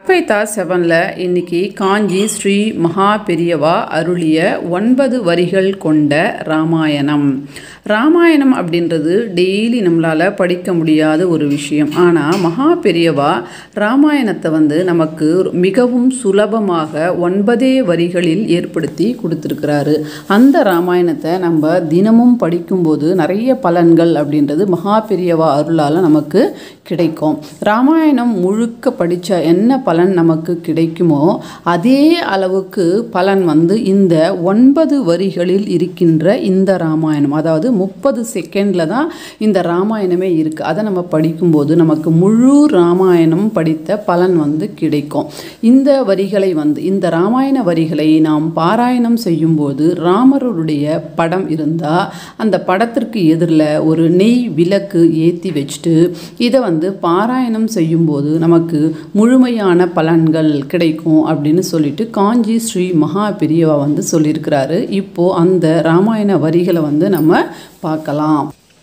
அத்வைதா செவனில் இன்னைக்கு காஞ்சி ஸ்ரீ மகா பெரியவா அருளிய ஒன்பது வரிகள் கொண்ட ராமாயணம் ராமாயணம் அப்படின்றது டெய்லி நம்மளால் படிக்க முடியாத ஒரு விஷயம் ஆனால் மகா பெரியவா ராமாயணத்தை வந்து நமக்கு மிகவும் சுலபமாக ஒன்பதே வரிகளில் ஏற்படுத்தி கொடுத்துருக்கிறாரு அந்த ராமாயணத்தை நம்ம தினமும் படிக்கும்போது நிறைய பலன்கள் அப்படின்றது மகா பெரியவா அருளால் நமக்கு கிடைக்கும் ராமாயணம் முழுக்க படித்த என்ன பலன் நமக்கு கிடைக்குமோ அதே அளவுக்கு பலன் வந்து இந்த ஒன்பது வரிகளில் இருக்கின்ற இந்த ராமாயணம் அதாவது முப்பது செகண்டில் தான் இந்த ராமாயணமே இருக்குது அதை நம்ம படிக்கும்போது நமக்கு முழு ராமாயணம் படித்த பலன் வந்து கிடைக்கும் இந்த வரிகளை வந்து இந்த ராமாயண வரிகளை நாம் பாராயணம் செய்யும்போது ராமருடைய படம் இருந்தால் அந்த படத்திற்கு எதிரில் ஒரு நெய் விளக்கு ஏற்றி வச்சுட்டு இதை வந்து பாராயணம் செய்யும்போது நமக்கு முழுமையான பலன்கள் கிடைக்கும் அப்படின்னு சொல்லிட்டு காஞ்சி ஸ்ரீ மகா பெரியவா வந்து சொல்லியிருக்கிறாரு இப்போது அந்த ராமாயண வரிகளை வந்து நம்ம பார்க்கலாம்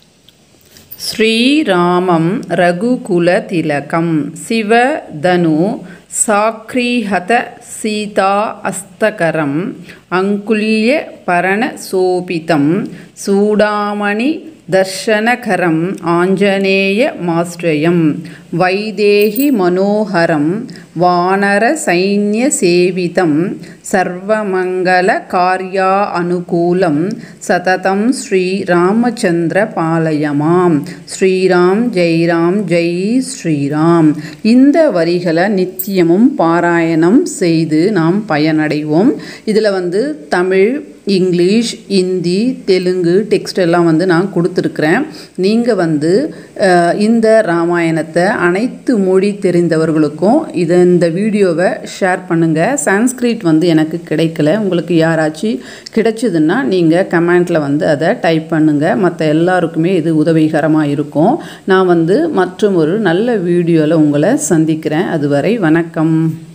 ஸ்ரீராமம் ரகுகுலதிலகம் சிவதனு சாக்ரீஹத சீதா அஸ்தகரம் அங்குல்ய பரணசோபிதம் சூடாமணி தர்ஷனகரம் ஆஞ்சநேய மாஸ்ரயம் வைதேகி மனோகரம் வானர சைன்ய சேவிதம் சர்வமங்கல காரியா அனுகூலம் சததம் ஸ்ரீராமச்சந்திர பாலயமாம் ஸ்ரீராம் ஜெய்ராம் ஜெய் ஸ்ரீராம் இந்த வரிகளை நித்தியமும் பாராயணம் செய்து நாம் பயனடைவோம் இதில் வந்து தமிழ் இங்கிலீஷ் இந்தி தெலுங்கு டெக்ஸ்ட் எல்லாம் வந்து நான் கொடுத்துருக்குறேன் நீங்கள் வந்து இந்த ராமாயணத்தை அனைத்து மொழி தெரிந்தவர்களுக்கும் இதை இந்த வீடியோவை ஷேர் பண்ணுங்கள் சான்ஸ்கிரிட் வந்து எனக்கு கிடைக்கல உங்களுக்கு யாராச்சும் கிடைச்சதுன்னா நீங்கள் கமெண்ட்டில் வந்து அதை டைப் பண்ணுங்கள் மற்ற எல்லாருக்குமே இது உதவிகரமாக இருக்கும் நான் வந்து மற்றும் ஒரு நல்ல வீடியோவில் உங்களை சந்திக்கிறேன் அதுவரை வணக்கம்